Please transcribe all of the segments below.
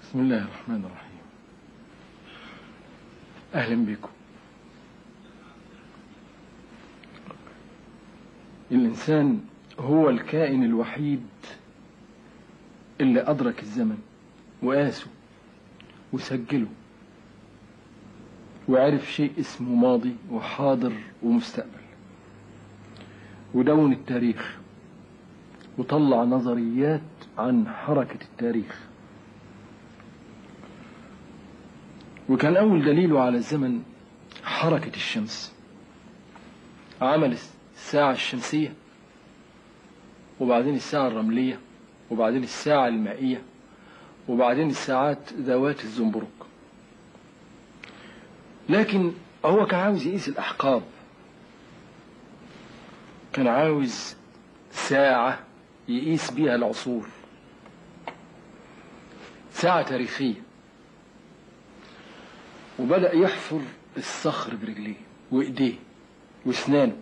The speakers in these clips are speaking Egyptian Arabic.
بسم الله الرحمن الرحيم أهلا بكم الإنسان هو الكائن الوحيد اللي أدرك الزمن وقاسه وسجله وعرف شيء اسمه ماضي وحاضر ومستقبل ودون التاريخ وطلع نظريات عن حركة التاريخ وكان أول دليله على الزمن حركة الشمس عمل الساعة الشمسية وبعدين الساعة الرملية وبعدين الساعة المائية وبعدين الساعات ذوات الزنبرك لكن هو كان عاوز يقيس الأحقاب كان عاوز ساعة يقيس بيها العصور ساعة تاريخية وبدأ يحفر الصخر برجليه وإيديه وأسنانه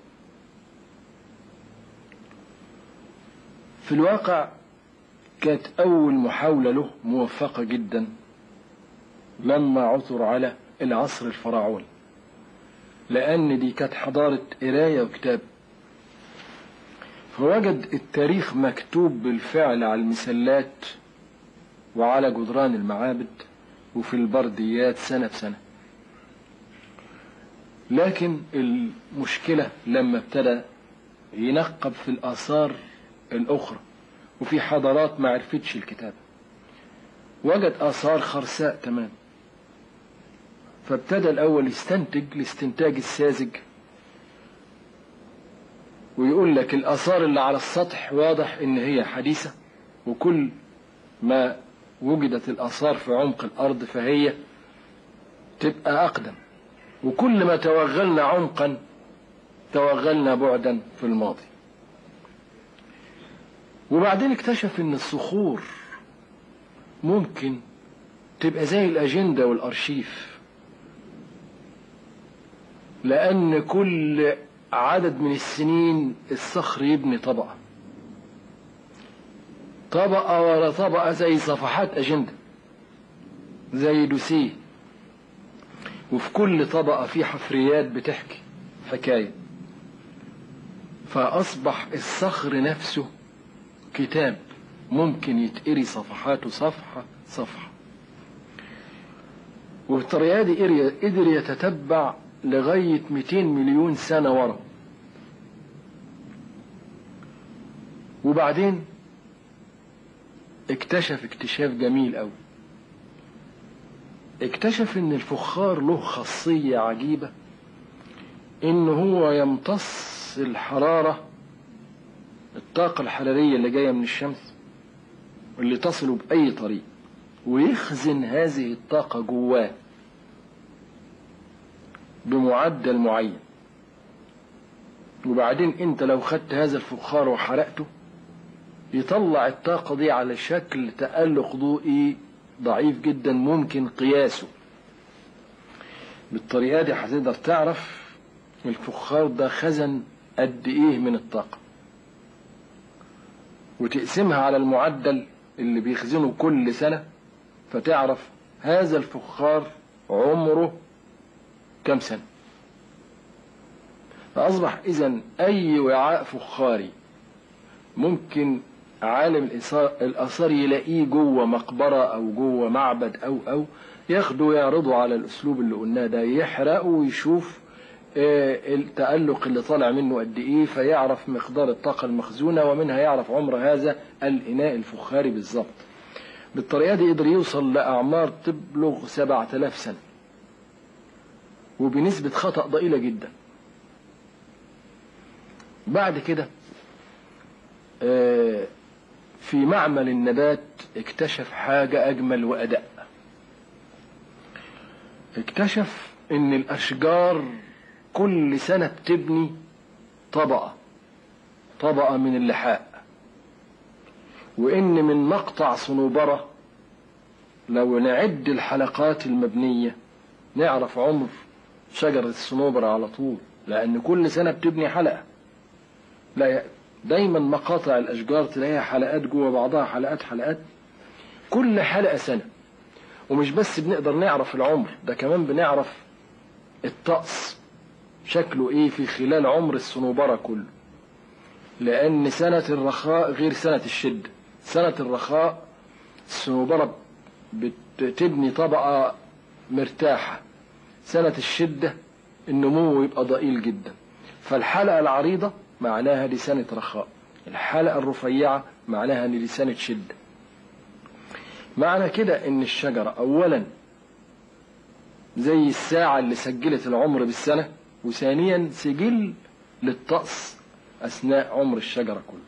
في الواقع كانت أول محاولة له موفقة جدا لما عثر على العصر الفرعوني لأن دي كانت حضارة قراية وكتاب فوجد التاريخ مكتوب بالفعل على المسلات وعلى جدران المعابد وفي البرديات سنة بسنة لكن المشكلة لما ابتدى ينقب في الآثار الأخرى وفي حضارات ما عرفتش الكتابة وجد آثار خرساء تمام فابتدى الأول يستنتج الاستنتاج الساذج ويقول لك الآثار اللي على السطح واضح إن هي حديثة وكل ما وجدت الآثار في عمق الأرض فهي تبقى أقدم وكل ما توغلنا عمقا توغلنا بعدا في الماضي وبعدين اكتشف ان الصخور ممكن تبقى زي الاجندة والارشيف لان كل عدد من السنين الصخر يبني طبقة طبقة ورا طبقة زي صفحات أجندة زي دوسيه وفي كل طبقة في حفريات بتحكي حكاية فأصبح الصخر نفسه كتاب ممكن يتقري صفحاته صفحة صفحة وبالطريقة دي قدر يتتبع لغاية 200 مليون سنة ورا وبعدين اكتشف اكتشاف جميل قوي اكتشف ان الفخار له خاصية عجيبة ان هو يمتص الحرارة الطاقة الحرارية اللي جاية من الشمس واللي تصل بأي طريق ويخزن هذه الطاقة جواه بمعدل معين وبعدين انت لو خدت هذا الفخار وحرقته يطلع الطاقة دي على شكل تألق ضوئي ضعيف جدا ممكن قياسه بالطريقة دي هتقدر تعرف الفخار ده خزن قد ايه من الطاقة وتقسمها على المعدل اللي بيخزنه كل سنة فتعرف هذا الفخار عمره كم سنة فأصبح إذا أي وعاء فخاري ممكن عالم الآثار يلاقيه جوه مقبرة أو جوه معبد أو أو ياخده ويعرضه على الأسلوب اللي قلناه ده يحرقه ويشوف التألق اللي طالع منه قد إيه فيعرف مقدار الطاقة المخزونة ومنها يعرف عمر هذا الإناء الفخاري بالظبط بالطريقة دي قدر يوصل لأعمار تبلغ 7000 سنة وبنسبة خطأ ضئيلة جدا بعد كده في معمل النبات اكتشف حاجة أجمل وأدق اكتشف إن الأشجار كل سنة بتبني طبقة طبقة من اللحاء وإن من مقطع صنوبرة لو نعد الحلقات المبنية نعرف عمر شجرة الصنوبرة على طول لأن كل سنة بتبني حلقة لا دايما مقاطع الأشجار تلاقيها حلقات جوه بعضها حلقات حلقات كل حلقة سنة ومش بس بنقدر نعرف العمر ده كمان بنعرف الطقس شكله ايه في خلال عمر الصنوبرة كله لان سنة الرخاء غير سنة الشدة سنة الرخاء الصنوبرة بتبني طبقة مرتاحة سنة الشدة النمو يبقى ضئيل جدا فالحلقة العريضة معناها دي سنة رخاء الحلقة الرفيعة معناها ان دي سنة شدة معنى كده ان الشجرة اولا زي الساعة اللي سجلت العمر بالسنة وثانيا سجل للطقس اثناء عمر الشجرة كله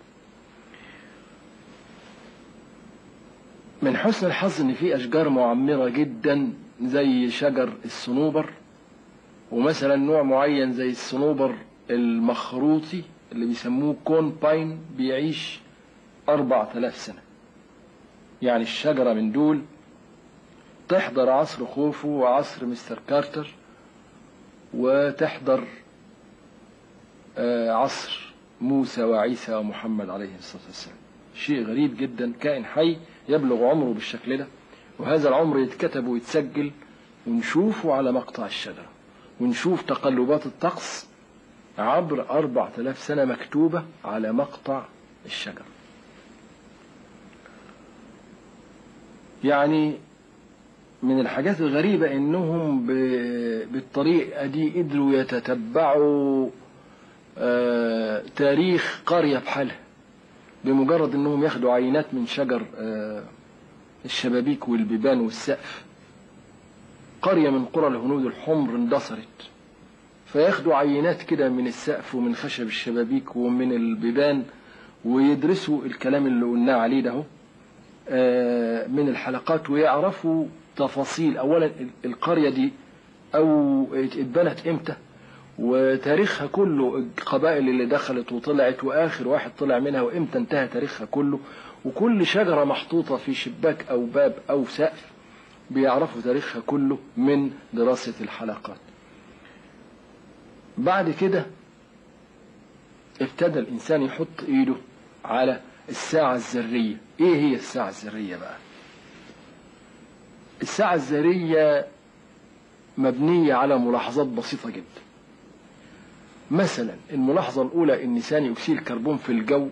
من حسن الحظ ان في اشجار معمرة جدا زي شجر الصنوبر ومثلا نوع معين زي الصنوبر المخروطي اللي بيسموه كون باين بيعيش أربع تلاف سنة يعني الشجرة من دول تحضر عصر خوفو وعصر مستر كارتر وتحضر عصر موسى وعيسى ومحمد عليه الصلاة والسلام شيء غريب جدا كائن حي يبلغ عمره بالشكل ده وهذا العمر يتكتب ويتسجل ونشوفه على مقطع الشجرة ونشوف تقلبات الطقس عبر أربع تلاف سنة مكتوبة على مقطع الشجرة يعني من الحاجات الغريبة انهم بالطريقة دي قدروا يتتبعوا تاريخ قرية بحالها بمجرد انهم ياخدوا عينات من شجر الشبابيك والبيبان والسقف قرية من قرى الهنود الحمر اندثرت فياخدوا عينات كده من السقف ومن خشب الشبابيك ومن البيبان ويدرسوا الكلام اللي قلناه عليه ده من الحلقات ويعرفوا تفاصيل اولا القرية دي او اتبنت امتى وتاريخها كله القبائل اللي دخلت وطلعت واخر واحد طلع منها وامتى انتهى تاريخها كله وكل شجرة محطوطة في شباك او باب او سقف بيعرفوا تاريخها كله من دراسة الحلقات بعد كده ابتدى الإنسان يحط إيده على الساعة الذرية إيه هي الساعة الذرية بقى الساعة الذرية مبنية على ملاحظات بسيطة جدا مثلا الملاحظة الأولى إن ثاني أكسيد الكربون في الجو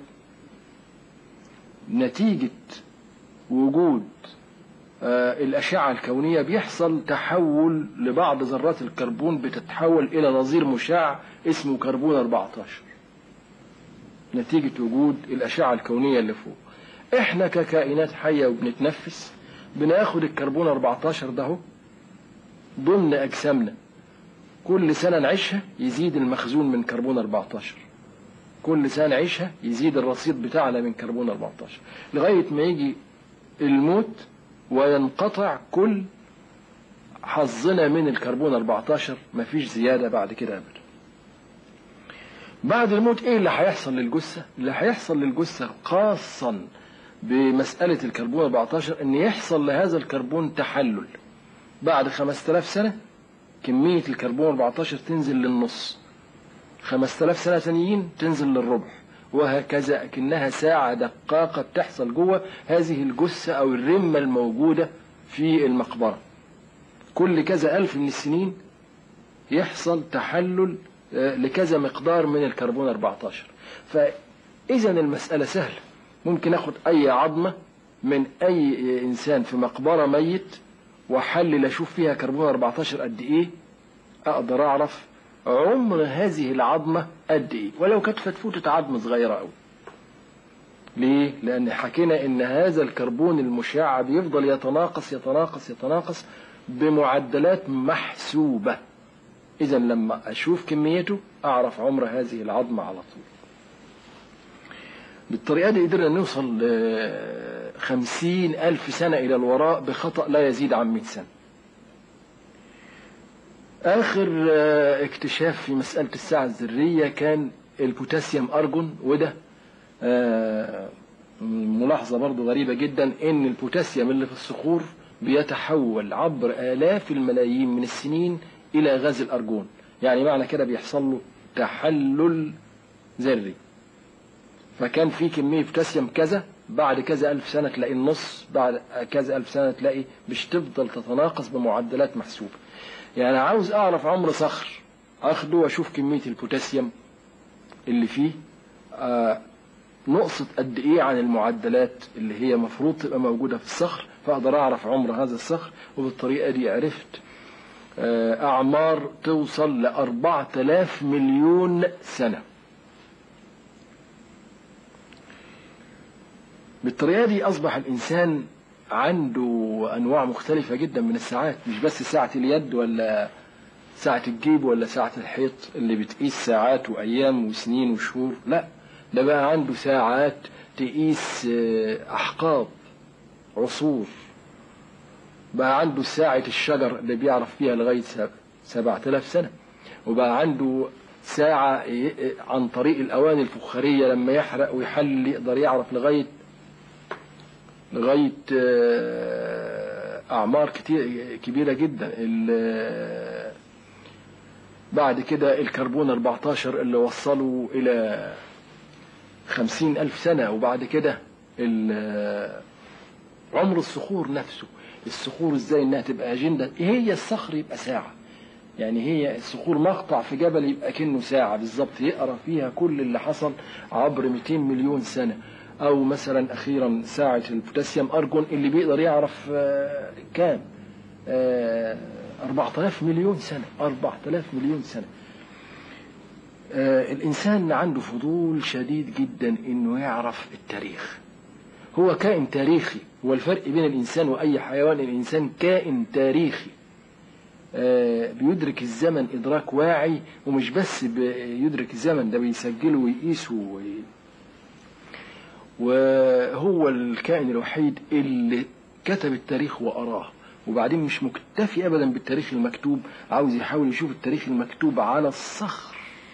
نتيجة وجود آه الأشعة الكونية بيحصل تحول لبعض ذرات الكربون بتتحول إلى نظير مشع اسمه كربون 14 نتيجة وجود الأشعة الكونية اللي فوق إحنا ككائنات حية وبنتنفس بناخد الكربون 14 ده ضمن أجسامنا كل سنة نعيشها يزيد المخزون من كربون 14 كل سنة نعيشها يزيد الرصيد بتاعنا من كربون 14 لغاية ما يجي الموت وينقطع كل حظنا من الكربون 14 مفيش زيادة بعد كده أبدا بعد الموت ايه اللي هيحصل للجثة اللي هيحصل للجثة خاصا بمسألة الكربون 14 ان يحصل لهذا الكربون تحلل بعد 5000 سنة كمية الكربون 14 تنزل للنص 5000 سنة تانيين تنزل للربع وهكذا أكنها ساعة دقاقة بتحصل جوه هذه الجثة أو الرمة الموجودة في المقبرة كل كذا ألف من السنين يحصل تحلل لكذا مقدار من الكربون 14 فإذا المسألة سهلة ممكن أخد أي عظمة من أي إنسان في مقبرة ميت وأحلل أشوف فيها كربون 14 قد إيه أقدر أعرف عمر هذه العظمة قد إيه ولو كانت فتفوتة عظمة صغيرة أوي ليه؟ لأن حكينا إن هذا الكربون المشع بيفضل يتناقص يتناقص يتناقص بمعدلات محسوبة إذا لما أشوف كميته أعرف عمر هذه العظمة على طول بالطريقة دي قدرنا نوصل خمسين ألف سنة إلى الوراء بخطأ لا يزيد عن مئة سنة آخر اكتشاف في مسألة الساعة الذرية كان البوتاسيوم أرجون وده ملاحظة برضو غريبة جدا إن البوتاسيوم اللي في الصخور بيتحول عبر آلاف الملايين من السنين إلى غاز الأرجون يعني معنى كده بيحصل له تحلل ذري فكان في كمية بوتاسيوم كذا بعد كذا ألف سنة تلاقي النص بعد كذا ألف سنة تلاقي مش تفضل تتناقص بمعدلات محسوبة يعني عاوز أعرف عمر صخر أخده وأشوف كمية البوتاسيوم اللي فيه آه نقصت قد إيه عن المعدلات اللي هي مفروض تبقى موجودة في الصخر فأقدر أعرف عمر هذا الصخر وبالطريقة دي عرفت آه أعمار توصل لأربعة آلاف مليون سنة بالطريقة دي أصبح الإنسان عنده أنواع مختلفة جدا من الساعات مش بس ساعة اليد ولا ساعة الجيب ولا ساعة الحيط اللي بتقيس ساعات وأيام وسنين وشهور لا ده بقى عنده ساعات تقيس أحقاب عصور بقى عنده ساعة الشجر اللي بيعرف فيها لغاية سبعة آلاف سنة وبقى عنده ساعة عن طريق الأواني الفخارية لما يحرق ويحلل يقدر يعرف لغاية لغاية أعمار كتير كبيرة جدا بعد كده الكربون 14 اللي وصلوا إلى خمسين ألف سنة وبعد كده عمر الصخور نفسه الصخور ازاي انها تبقى اجنده هي الصخر يبقى ساعه يعني هي الصخور مقطع في جبل يبقى كأنه ساعة بالظبط يقرأ فيها كل اللي حصل عبر 200 مليون سنة أو مثلا أخيرا ساعة البوتاسيوم أرجون اللي بيقدر يعرف كام 4000 مليون سنة 4000 مليون سنة الإنسان عنده فضول شديد جدا إنه يعرف التاريخ هو كائن تاريخي هو الفرق بين الإنسان وأي حيوان الإنسان كائن تاريخي بيدرك الزمن إدراك واعي ومش بس بيدرك الزمن ده بيسجله ويقيسه وي... وهو الكائن الوحيد اللي كتب التاريخ وأراه وبعدين مش مكتفي أبدا بالتاريخ المكتوب عاوز يحاول يشوف التاريخ المكتوب على الصخر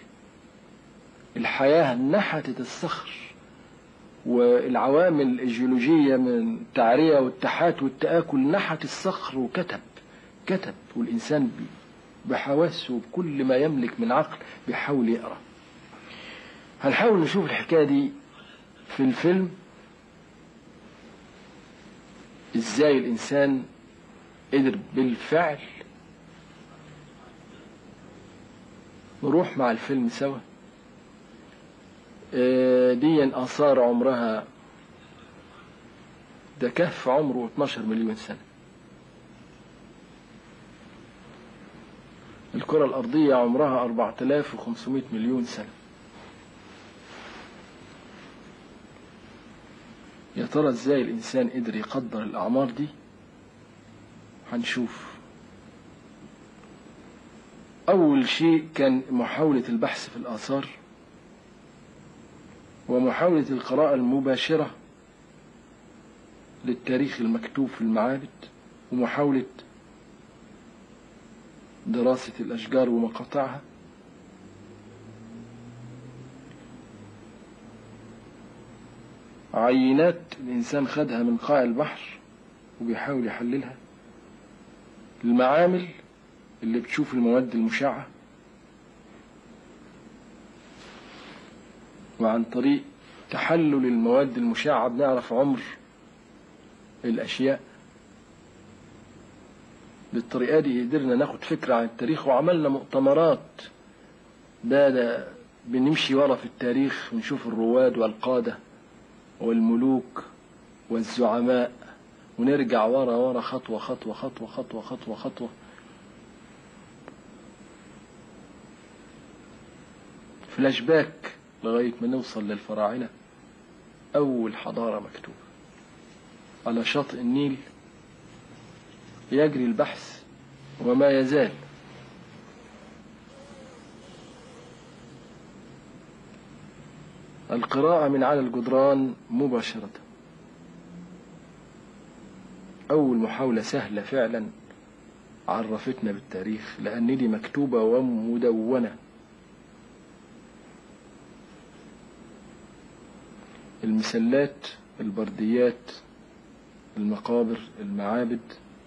الحياة نحتت الصخر والعوامل الجيولوجية من التعرية والتحات والتآكل نحت الصخر وكتب كتب والإنسان بحواسه بكل ما يملك من عقل بيحاول يقرأ هنحاول نشوف الحكاية دي في الفيلم ازاي الإنسان قدر بالفعل نروح مع الفيلم سوا دي آثار عمرها ده كهف عمره 12 مليون سنة الكرة الأرضية عمرها 4500 مليون سنة يا ترى ازاي الإنسان قدر يقدر الأعمار دي هنشوف أول شيء كان محاولة البحث في الآثار ومحاولة القراءة المباشرة للتاريخ المكتوب في المعابد ومحاولة دراسة الأشجار ومقاطعها عينات الإنسان خدها من قاع البحر وبيحاول يحللها المعامل اللي بتشوف المواد المشعة وعن طريق تحلل المواد المشعة بنعرف عمر الأشياء بالطريقة دي قدرنا ناخد فكرة عن التاريخ وعملنا مؤتمرات ده, ده بنمشي ورا في التاريخ ونشوف الرواد والقادة والملوك والزعماء ونرجع ورا ورا خطوة خطوة خطوة خطوة خطوة خطوة فلاش باك لغاية ما نوصل للفراعنة أول حضارة مكتوبة على شاطئ النيل يجري البحث وما يزال القراءة من على الجدران مباشرة أول محاولة سهلة فعلا عرفتنا بالتاريخ لأن دي مكتوبة ومدونة المسلات البرديات المقابر المعابد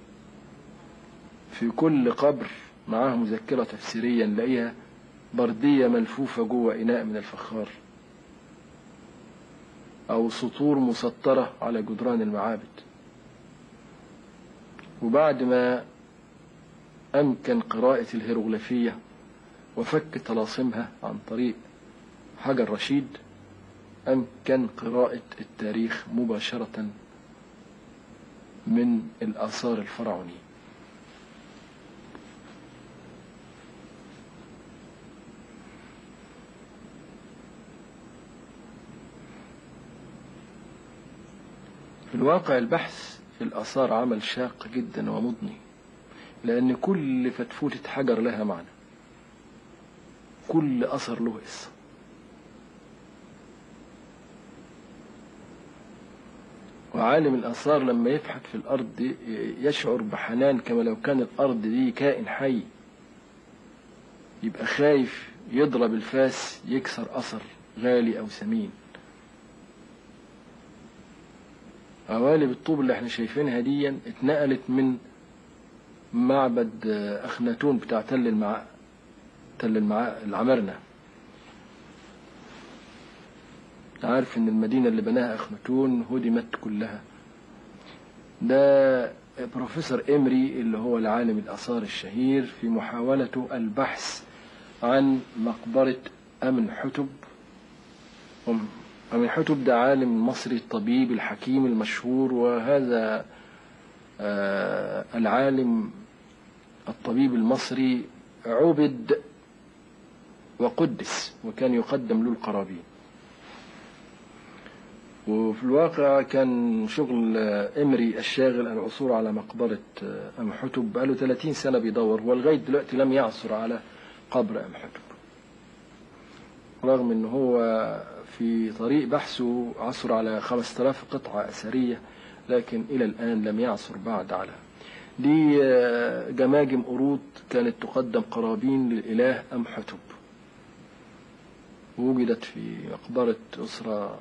في كل قبر معاه مذكرة تفسيرية نلاقيها بردية ملفوفة جوه إناء من الفخار أو سطور مسطرة على جدران المعابد وبعد ما أمكن قراءة الهيروغليفية وفك طلاسمها عن طريق حجر رشيد أمكن قراءة التاريخ مباشرة من الآثار الفرعونية في الواقع البحث في الآثار عمل شاق جدا ومضني لأن كل فتفوتة حجر لها معنى كل أثر له قصة وعالم الآثار لما يبحث في الأرض يشعر بحنان كما لو كان الأرض دي كائن حي يبقى خايف يضرب الفاس يكسر أثر غالي أو ثمين قوالب الطوب اللي احنا شايفينها دي اتنقلت من معبد أخناتون بتاع تل المع تل المع... العمرنة عارف ان المدينة اللي بناها أخناتون هدمت كلها ده بروفيسور إمري اللي هو العالم الآثار الشهير في محاولته البحث عن مقبرة أمن حتب أمن حتب ده عالم مصري الطبيب الحكيم المشهور وهذا آه العالم الطبيب المصري عبد وقدس وكان يقدم له القرابين وفي الواقع كان شغل إمري الشاغل العثور على مقبرة أم حتب بقاله 30 سنة بيدور ولغاية دلوقتي لم يعثر على قبر أم حتب رغم ان هو في طريق بحثه عثر على 5000 قطعة أثرية لكن إلى الآن لم يعثر بعد على دي جماجم قرود كانت تقدم قرابين للإله أم حتب وجدت في مقبرة أسرة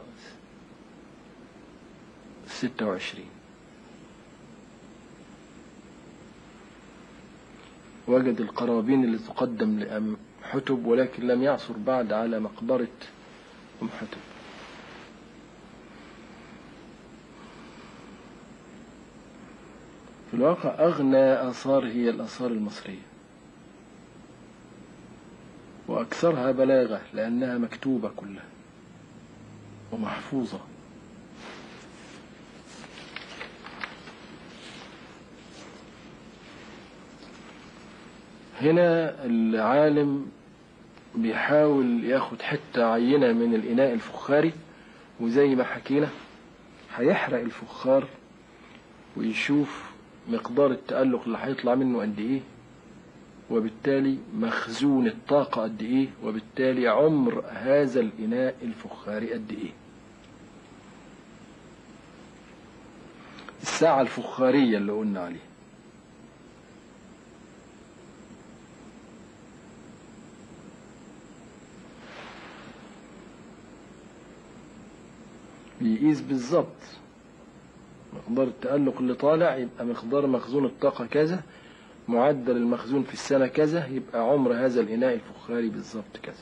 26 وجد القرابين اللي تقدم لأم حتب ولكن لم يعثر بعد على مقبرة أم حتب في الواقع أغنى آثار هي الآثار المصرية وأكثرها بلاغة لأنها مكتوبة كلها ومحفوظة هنا العالم بيحاول ياخد حتة عينة من الإناء الفخاري وزي ما حكينا هيحرق الفخار ويشوف مقدار التألق اللي هيطلع منه قد إيه وبالتالي مخزون الطاقة قد إيه وبالتالي عمر هذا الإناء الفخاري قد إيه الساعة الفخارية اللي قلنا عليها بيقيس بالظبط مقدار التألق اللي طالع يبقى مقدار مخزون الطاقة كذا معدل المخزون في السنة كذا يبقى عمر هذا الإناء الفخاري بالظبط كذا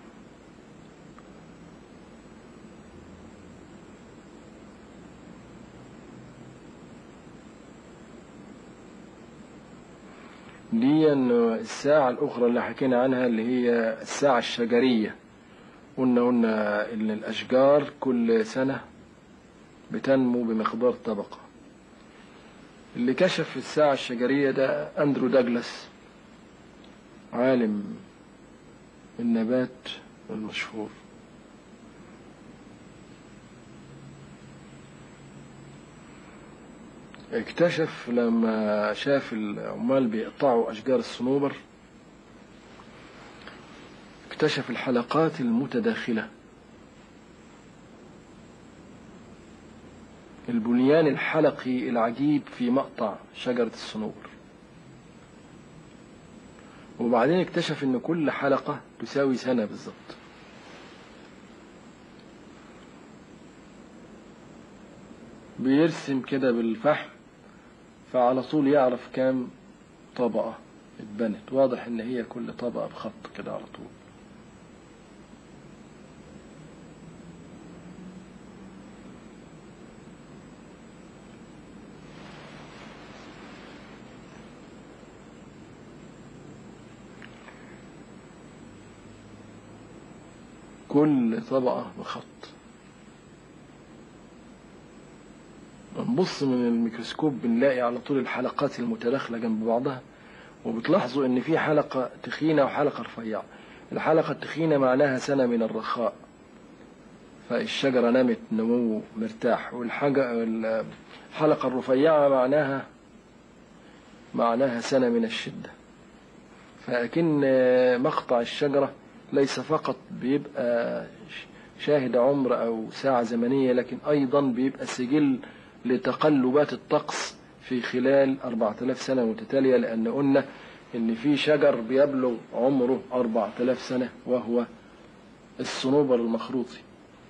دي الساعة الأخرى اللي حكينا عنها اللي هي الساعة الشجرية قلنا قلنا إن الأشجار كل سنة بتنمو بمقدار طبقة اللي كشف الساعة الشجرية ده أندرو داجلاس عالم النبات المشهور اكتشف لما شاف العمال بيقطعوا أشجار الصنوبر اكتشف الحلقات المتداخلة البنيان الحلقي العجيب في مقطع شجرة الصنوبر وبعدين اكتشف ان كل حلقة تساوي سنة بالظبط بيرسم كده بالفحم فعلى طول يعرف كام طبقة اتبنت واضح ان هي كل طبقة بخط كده على طول كل طبقة بخط نبص من الميكروسكوب بنلاقي على طول الحلقات المتداخلة جنب بعضها وبتلاحظوا ان في حلقة تخينة وحلقة رفيعة الحلقة التخينة معناها سنة من الرخاء فالشجرة نمت نمو مرتاح والحلقة الرفيعة معناها معناها سنة من الشدة فأكن مقطع الشجرة ليس فقط بيبقى شاهد عمر أو ساعة زمنية لكن أيضا بيبقى سجل لتقلبات الطقس في خلال 4000 سنة متتالية لأن قلنا إن في شجر بيبلغ عمره 4000 سنة وهو الصنوبر المخروطي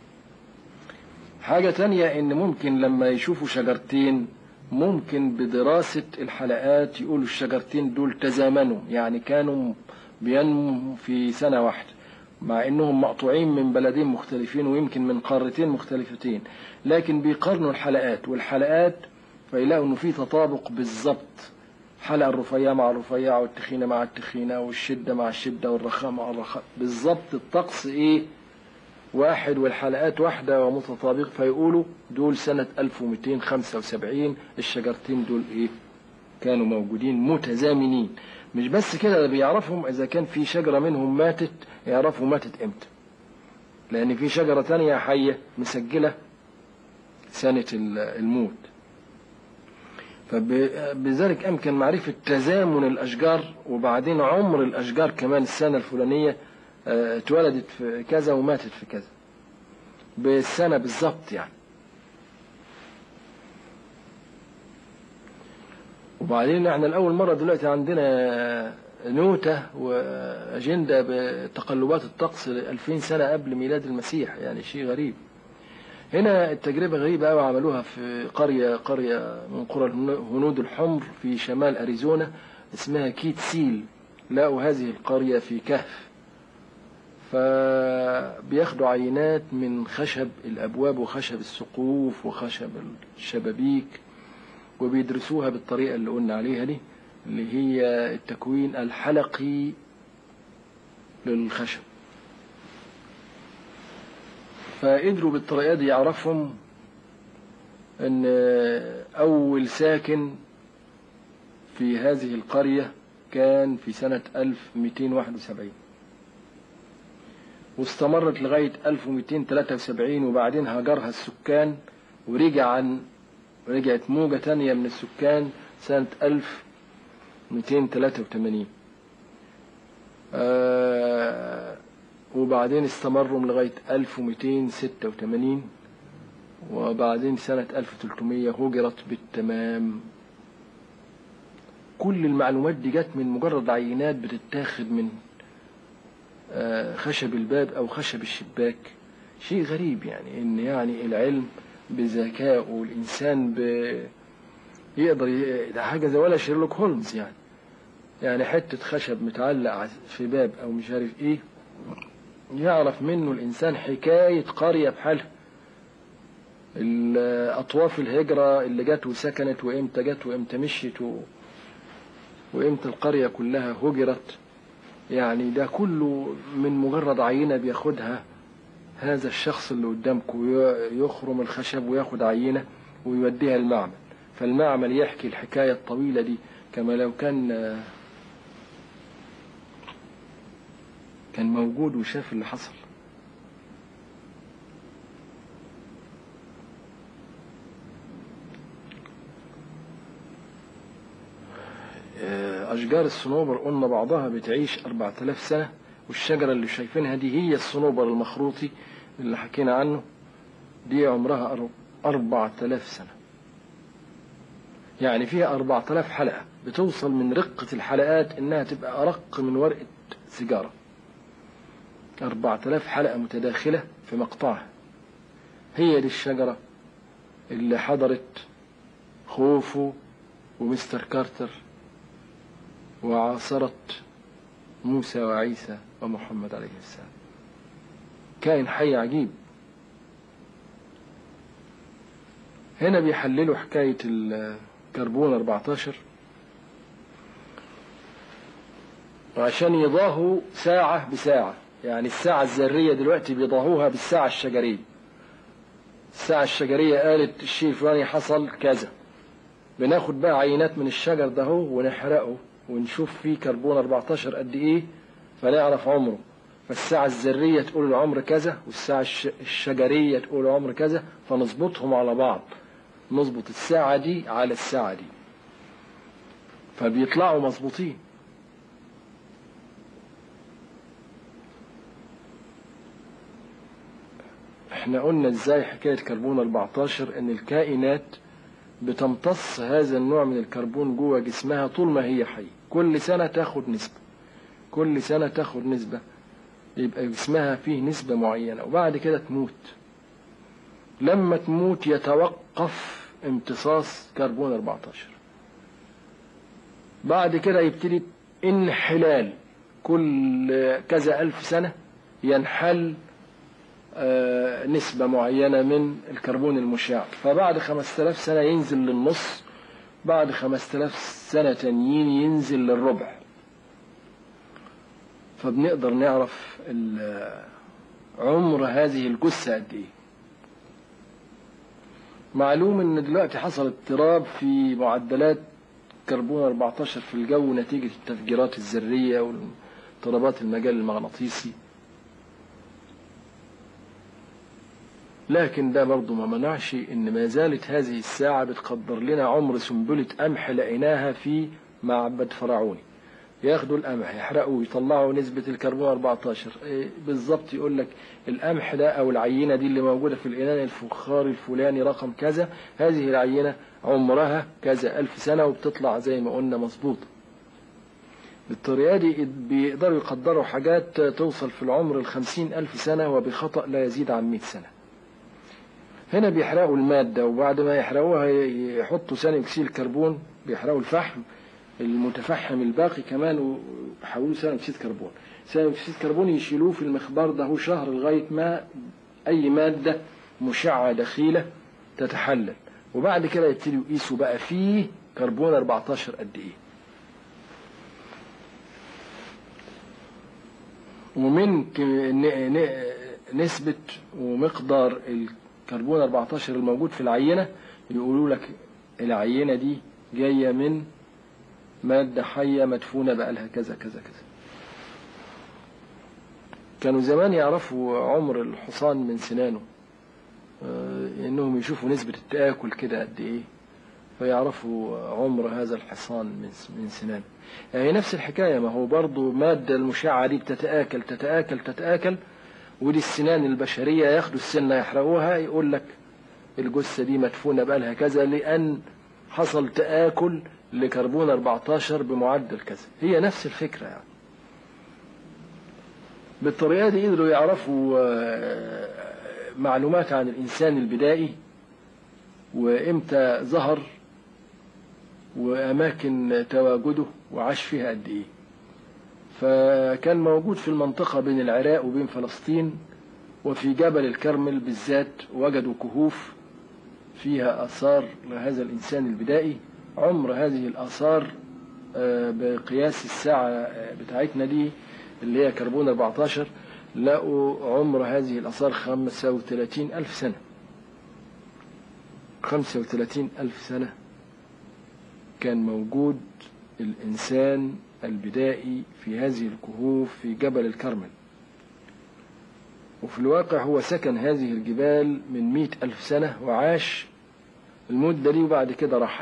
حاجة تانية إن ممكن لما يشوفوا شجرتين ممكن بدراسة الحلقات يقولوا الشجرتين دول تزامنوا يعني كانوا بينموا في سنة واحدة مع انهم مقطوعين من بلدين مختلفين ويمكن من قارتين مختلفتين لكن بيقارنوا الحلقات والحلقات فيلاقوا انه في تطابق بالظبط حلقة الرفيعة مع الرفيعة والتخينة مع التخينة والشدة مع الشدة والرخاء مع الرخاء بالظبط الطقس ايه واحد والحلقات واحدة ومتطابق فيقولوا دول سنة 1275 الشجرتين دول ايه كانوا موجودين متزامنين مش بس كده ده بيعرفهم اذا كان في شجرة منهم ماتت يعرفوا ماتت امتى لان في شجرة تانية حية مسجلة سنة الموت فبذلك امكن معرفة تزامن الاشجار وبعدين عمر الاشجار كمان السنة الفلانية اتولدت في كذا وماتت في كذا بالسنة بالظبط يعني وبعدين احنا لأول مرة دلوقتي عندنا نوتة وأجندة بتقلبات الطقس 2000 سنة قبل ميلاد المسيح يعني شيء غريب هنا التجربة غريبة أوي عملوها في قرية قرية من قرى الهنود الحمر في شمال أريزونا اسمها كيت سيل لقوا هذه القرية في كهف فبياخدوا عينات من خشب الأبواب وخشب السقوف وخشب الشبابيك وبيدرسوها بالطريقة اللي قلنا عليها دي اللي هي التكوين الحلقي للخشب فقدروا بالطريقة دي يعرفهم ان اول ساكن في هذه القرية كان في سنة 1271 واستمرت لغاية 1273 وبعدين هاجرها السكان ورجع عن رجعت موجة تانية من السكان سنة 1283 آه وبعدين استمروا لغاية 1286 وبعدين سنة 1300 هجرت بالتمام كل المعلومات دي جت من مجرد عينات بتتاخد من آه خشب الباب أو خشب الشباك شيء غريب يعني إن يعني العلم بذكائه والإنسان ب... يقدر ي... ده حاجة زي ولا شيرلوك هولمز يعني يعني حتة خشب متعلق في باب أو مش عارف إيه يعرف منه الإنسان حكاية قرية بحالها أطواف الهجرة اللي جت وسكنت وإمتى جت وإمتى مشيت و... وإمتى القرية كلها هجرت يعني ده كله من مجرد عينة بياخدها هذا الشخص اللي قدامكم يخرم الخشب وياخد عينة ويوديها المعمل فالمعمل يحكي الحكاية الطويلة دي كما لو كان كان موجود وشاف اللي حصل أشجار الصنوبر قلنا بعضها بتعيش 4000 سنة والشجرة اللي شايفينها دي هي الصنوبر المخروطي اللي حكينا عنه دي عمرها أربعة آلاف سنة يعني فيها أربعة آلاف حلقة بتوصل من رقة الحلقات إنها تبقى أرق من ورقة سيجارة أربعة آلاف حلقة متداخلة في مقطعها هي دي الشجرة اللي حضرت خوفو ومستر كارتر وعاصرت موسى وعيسى ومحمد عليه السلام كائن حي عجيب هنا بيحللوا حكاية الكربون 14 وعشان يضاهوا ساعة بساعة يعني الساعة الذرية دلوقتي بيضاهوها بالساعة الشجرية الساعة الشجرية قالت الشيء الفلاني حصل كذا بناخد بقى عينات من الشجر ده هو ونحرقه ونشوف فيه كربون 14 قد ايه فنعرف عمره فالساعة الذرية تقول العمر كذا والساعة الشجرية تقول العمر كذا فنظبطهم على بعض نظبط الساعة دي على الساعة دي فبيطلعوا مظبوطين احنا قلنا ازاي حكاية كربون 14 ان الكائنات بتمتص هذا النوع من الكربون جوه جسمها طول ما هي حية كل سنة تاخد نسبة كل سنة تاخد نسبة يبقى جسمها فيه نسبة معينة وبعد كده تموت لما تموت يتوقف امتصاص كربون 14 بعد كده يبتدي انحلال كل كذا ألف سنة ينحل نسبة معينة من الكربون المشع فبعد 5000 سنة ينزل للنص بعد 5000 سنة تانيين ينزل للربع فبنقدر نعرف عمر هذه الجثة قد ايه معلوم ان دلوقتي حصل اضطراب في معدلات كربون 14 في الجو نتيجة التفجيرات الذرية واضطرابات المجال المغناطيسي لكن ده برضه ما منعش ان ما زالت هذه الساعة بتقدر لنا عمر سنبلة قمح لقيناها في معبد فرعوني ياخدوا القمح يحرقوا ويطلعوا نسبة الكربون 14 إيه بالظبط يقول لك القمح ده او العينة دي اللي موجودة في الإنان الفخاري الفلاني رقم كذا هذه العينة عمرها كذا ألف سنة وبتطلع زي ما قلنا مظبوطة بالطريقة دي بيقدروا يقدروا حاجات توصل في العمر الخمسين ألف سنة وبخطأ لا يزيد عن مئة سنة هنا بيحرقوا المادة وبعد ما يحرقوها يحطوا ثاني أكسيد الكربون بيحرقوا الفحم المتفحم الباقي كمان ويحولوه ثاني أكسيد كربون ثاني أكسيد كربون يشيلوه في المخبار ده هو شهر لغاية ما أي مادة مشعة دخيلة تتحلل وبعد كده يبتدوا يقيسوا بقى فيه كربون 14 قد إيه ومن نسبة ومقدار الكربون 14 الموجود في العينة يقولوا لك العينة دي جاية من مادة حية مدفونة بقالها كذا كذا كذا كانوا زمان يعرفوا عمر الحصان من سنانه انهم يشوفوا نسبة التآكل كده قد ايه فيعرفوا عمر هذا الحصان من من سنانه يعني نفس الحكاية ما هو برضه مادة المشعة دي بتتآكل تتآكل تتآكل ودي السنان البشرية ياخدوا السنة يحرقوها يقول لك الجثة دي مدفونة بقالها كذا لأن حصل تآكل لكربون 14 بمعدل كذا هي نفس الفكرة يعني بالطريقة دي قدروا يعرفوا معلومات عن الإنسان البدائي وإمتى ظهر وأماكن تواجده وعاش فيها قد إيه فكان موجود في المنطقة بين العراق وبين فلسطين وفي جبل الكرمل بالذات وجدوا كهوف فيها آثار لهذا الإنسان البدائي عمر هذه الآثار بقياس الساعة بتاعتنا دي اللي هي كربون 14 لقوا عمر هذه الآثار 35 ألف سنة 35 ألف سنة كان موجود الإنسان البدائي في هذه الكهوف في جبل الكرمل وفي الواقع هو سكن هذه الجبال من مئة ألف سنة وعاش المدة دي وبعد كده رحل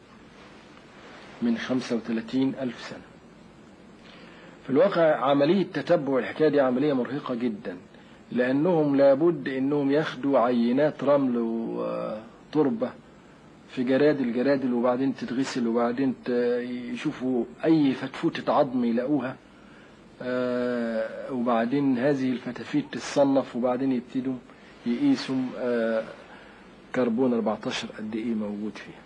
من خمسة وثلاثين ألف سنة في الواقع عملية تتبع الحكاية دي عملية مرهقة جدا لأنهم لابد أنهم ياخدوا عينات رمل وتربة في جراد الجرادل وبعدين تتغسل وبعدين يشوفوا أي فتفوتة عظم يلاقوها آه وبعدين هذه الفتافيت تتصنف وبعدين يبتدوا يقيسوا آه كربون 14 قد ايه موجود فيها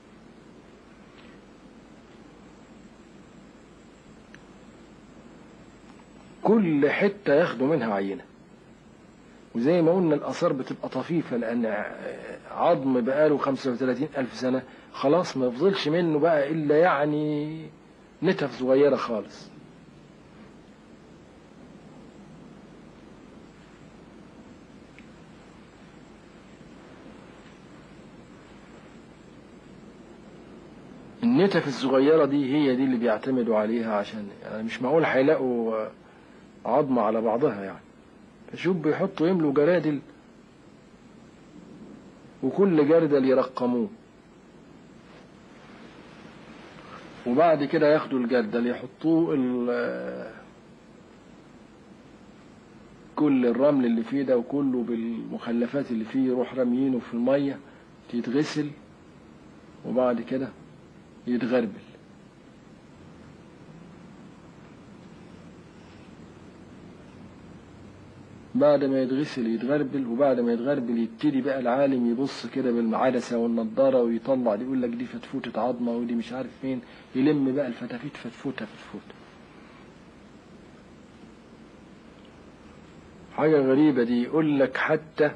كل حتة ياخدوا منها عينة وزي ما قلنا الآثار بتبقى طفيفة لأن عظم بقاله 35 ألف سنة خلاص ما يفضلش منه بقى إلا يعني نتف صغيرة خالص النتف الصغيرة دي هي دي اللي بيعتمدوا عليها عشان يعني مش معقول هيلاقوا عظمة على بعضها يعني فشوف بيحطوا يملوا جرادل وكل جردل يرقموه وبعد كده ياخدوا الجردل يحطوه كل الرمل اللي فيه ده وكله بالمخلفات اللي فيه يروح راميينه في المية يتغسل وبعد كده يتغربل بعد ما يتغسل يتغربل وبعد ما يتغربل يبتدي بقى العالم يبص كده بالعدسة والنضارة ويطلع دي يقول لك دي فتفوتة عظمة ودي مش عارف فين يلم بقى الفتافيت فتفوتة فتفوتة حاجة غريبة دي يقول لك حتى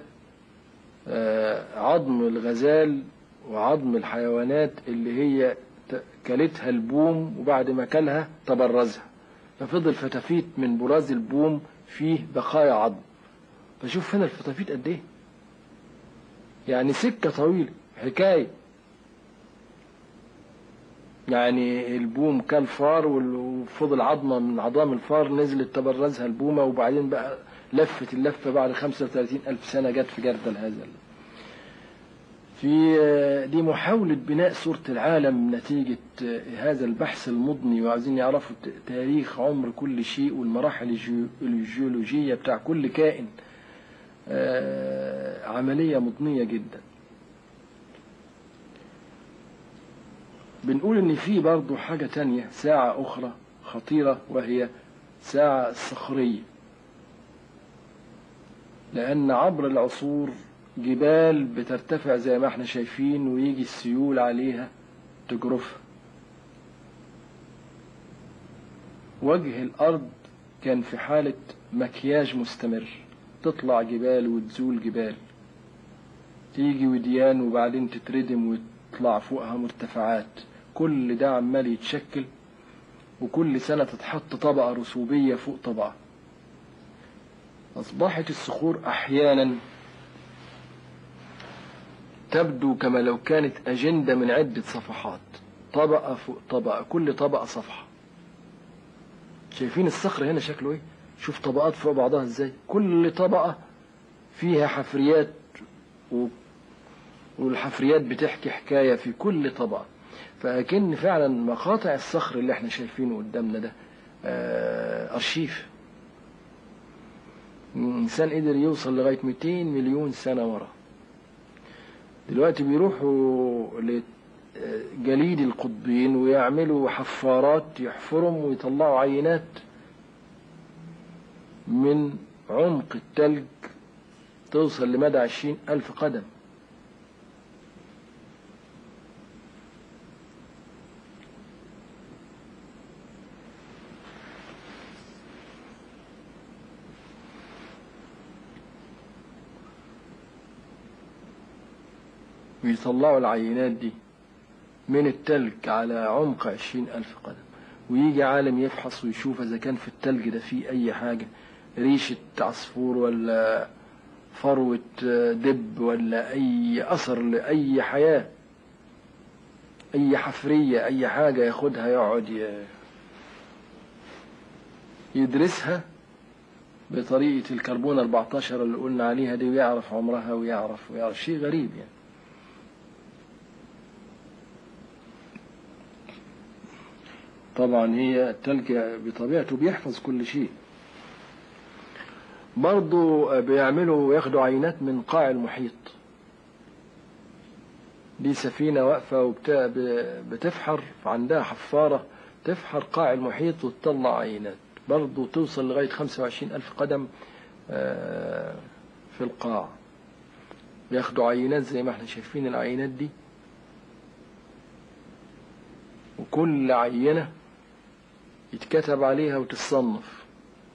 عظم الغزال وعظم الحيوانات اللي هي كلتها البوم وبعد ما كلها تبرزها ففضل فتافيت من براز البوم فيه بقايا عظم فشوف هنا الفتافيت قد ايه يعني سكة طويلة حكاية يعني البوم كان فار وفضل عظمة من عظام الفار نزلت تبرزها البومة وبعدين بقى لفت اللفة بعد 35 ألف سنة جت في جردل هذا في دي محاولة بناء صورة العالم نتيجة هذا البحث المضني وعايزين يعرفوا تاريخ عمر كل شيء والمراحل الجيولوجية بتاع كل كائن عملية مضنية جدا بنقول ان في برضو حاجة تانية ساعة اخرى خطيرة وهي ساعة الصخرية لان عبر العصور جبال بترتفع زي ما احنا شايفين ويجي السيول عليها تجرفها وجه الأرض كان في حالة مكياج مستمر تطلع جبال وتزول جبال تيجي وديان وبعدين تتردم ويطلع فوقها مرتفعات كل ده عمال يتشكل وكل سنة تتحط طبقة رسوبية فوق طبقة أصبحت الصخور أحيانا تبدو كما لو كانت أجندة من عدة صفحات طبقة فوق طبقة كل طبقة صفحة شايفين الصخر هنا شكله ايه شوف طبقات فوق بعضها ازاي كل طبقة فيها حفريات و... والحفريات بتحكي حكاية في كل طبقة فأكن فعلا مقاطع الصخر اللي احنا شايفينه قدامنا ده أرشيف إنسان قدر يوصل لغاية 200 مليون سنة ورا دلوقتي بيروحوا لجليد القطبين ويعملوا حفارات يحفرهم ويطلعوا عينات من عمق التلج توصل لمدى عشرين ألف قدم ويطلعوا العينات دي من التلج على عمق عشرين ألف قدم ويجي عالم يفحص ويشوف إذا كان في التلج ده فيه أي حاجة ريشة عصفور ولا فروة دب ولا أي أثر لأي حياة أي حفرية أي حاجة ياخدها يقعد يدرسها بطريقة الكربون 14 اللي قلنا عليها دي ويعرف عمرها ويعرف ويعرف شيء غريب يعني طبعا هي التلج بطبيعته بيحفظ كل شيء برضو بيعملوا ياخدوا عينات من قاع المحيط دي سفينة واقفة وبتاع بتفحر عندها حفارة تفحر قاع المحيط وتطلع عينات برضو توصل لغاية خمسة وعشرين ألف قدم في القاع بياخدوا عينات زي ما احنا شايفين العينات دي وكل عينة يتكتب عليها وتتصنف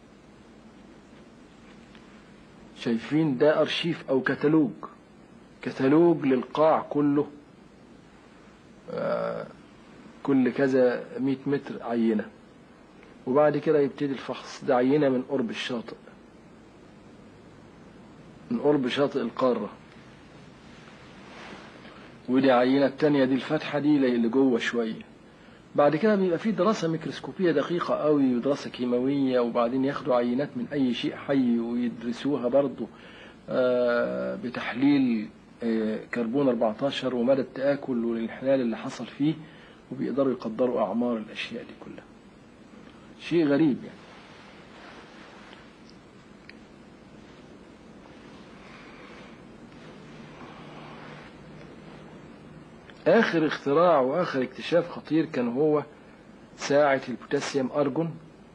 شايفين ده أرشيف أو كتالوج كتالوج للقاع كله آه كل كذا مئة متر عينة وبعد كده يبتدي الفحص ده عينة من قرب الشاطئ من قرب شاطئ القارة ودي عينة التانية دي الفتحة دي اللي جوه شوية بعد كده بيبقى في دراسة ميكروسكوبية دقيقة قوي ودراسة كيماوية وبعدين ياخدوا عينات من أي شيء حي ويدرسوها برضه آه، بتحليل آه، كربون 14 ومدى التآكل والانحلال اللي حصل فيه وبيقدروا يقدروا أعمار الأشياء دي كلها شيء غريب يعني آخر اختراع وآخر اكتشاف خطير كان هو ساعة البوتاسيوم أرجون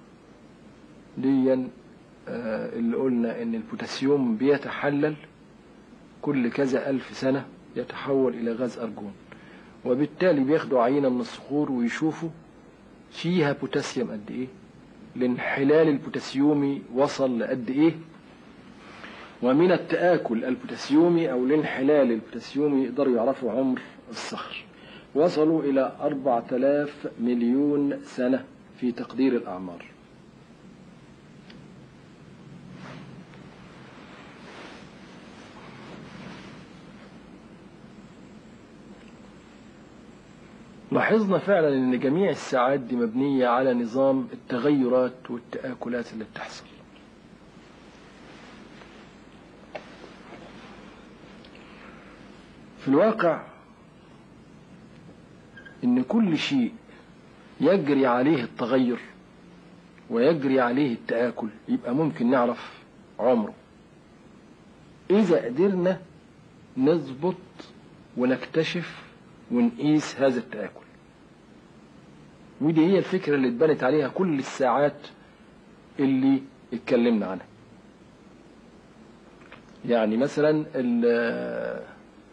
ديا آه، اللي قلنا إن البوتاسيوم بيتحلل كل كذا ألف سنة يتحول إلى غاز أرجون وبالتالي بياخدوا عينة من الصخور ويشوفوا فيها بوتاسيوم قد إيه الانحلال البوتاسيومي وصل لقد إيه ومن التآكل البوتاسيومي أو الانحلال البوتاسيومي يقدروا يعرفوا عمر الصخر وصلوا إلى أربعة آلاف مليون سنة في تقدير الأعمار لاحظنا فعلا ان جميع الساعات دي مبنية على نظام التغيرات والتآكلات اللي بتحصل في الواقع ان كل شيء يجري عليه التغير ويجري عليه التآكل يبقى ممكن نعرف عمره إذا قدرنا نضبط ونكتشف ونقيس هذا التآكل ودي هي الفكرة اللي اتبنت عليها كل الساعات اللي اتكلمنا عنها يعني مثلا ال-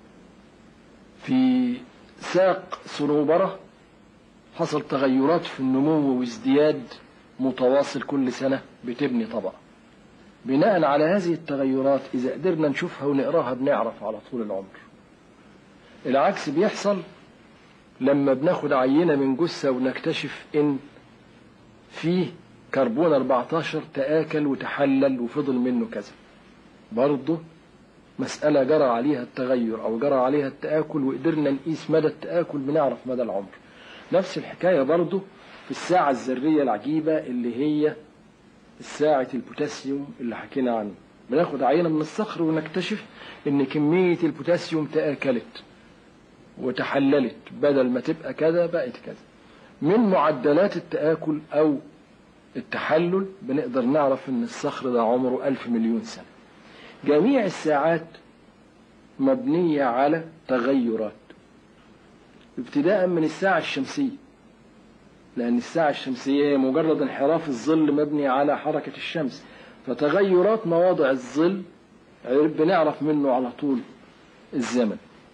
في ساق صنوبرة حصل تغيرات في النمو وازدياد متواصل كل سنة بتبني طبقة بناء على هذه التغيرات إذا قدرنا نشوفها ونقراها بنعرف على طول العمر العكس بيحصل لما بناخد عينة من جثة ونكتشف إن فيه كربون 14 تآكل وتحلل وفضل منه كذا برضه مسألة جرى عليها التغير أو جرى عليها التآكل وقدرنا نقيس مدى التآكل بنعرف مدى العمر نفس الحكاية برضه في الساعة الذرية العجيبة اللي هي ساعة البوتاسيوم اللي حكينا عنه بناخد عينة من الصخر ونكتشف إن كمية البوتاسيوم تآكلت وتحللت بدل ما تبقى كذا بقت كذا من معدلات التآكل أو التحلل بنقدر نعرف إن الصخر ده عمره ألف مليون سنة جميع الساعات مبنية على تغيرات ابتداء من الساعة الشمسية لأن الساعة الشمسية هي مجرد انحراف الظل مبني على حركة الشمس فتغيرات مواضع الظل بنعرف منه على طول الزمن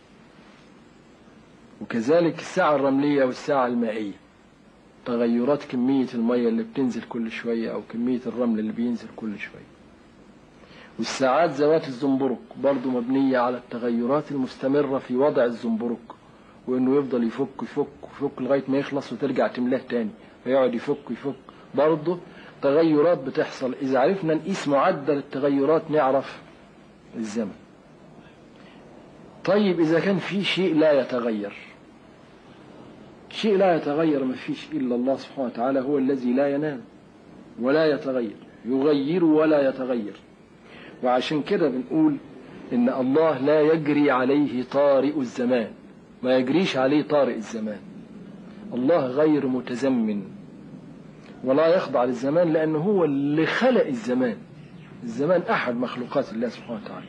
وكذلك الساعة الرملية والساعة المائية تغيرات كمية المية اللي بتنزل كل شوية أو كمية الرمل اللي بينزل كل شوية والساعات ذوات الزنبرك برضو مبنية على التغيرات المستمرة في وضع الزنبرك وإنه يفضل يفك يفك يفك لغاية ما يخلص وترجع تملاه تاني فيقعد يفك يفك برضه تغيرات بتحصل إذا عرفنا نقيس معدل التغيرات نعرف الزمن طيب إذا كان في شيء لا يتغير شيء لا يتغير ما فيش إلا الله سبحانه وتعالى هو الذي لا ينام ولا يتغير يغير ولا يتغير وعشان كده بنقول إن الله لا يجري عليه طارئ الزمان ما يجريش عليه طارئ الزمان الله غير متزمن ولا يخضع للزمان لأنه هو اللي خلق الزمان الزمان أحد مخلوقات الله سبحانه وتعالى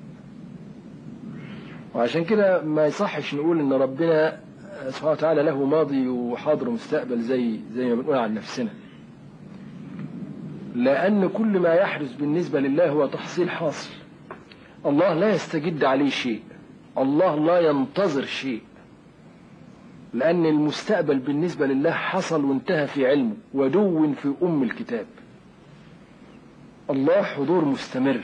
وعشان كده ما يصحش نقول ان ربنا سبحانه وتعالى له ماضي وحاضر ومستقبل زي زي ما بنقول عن نفسنا لأن كل ما يحدث بالنسبة لله هو تحصيل حاصل الله لا يستجد عليه شيء الله لا ينتظر شيء لأن المستقبل بالنسبة لله حصل وانتهى في علمه ودون في أم الكتاب الله حضور مستمر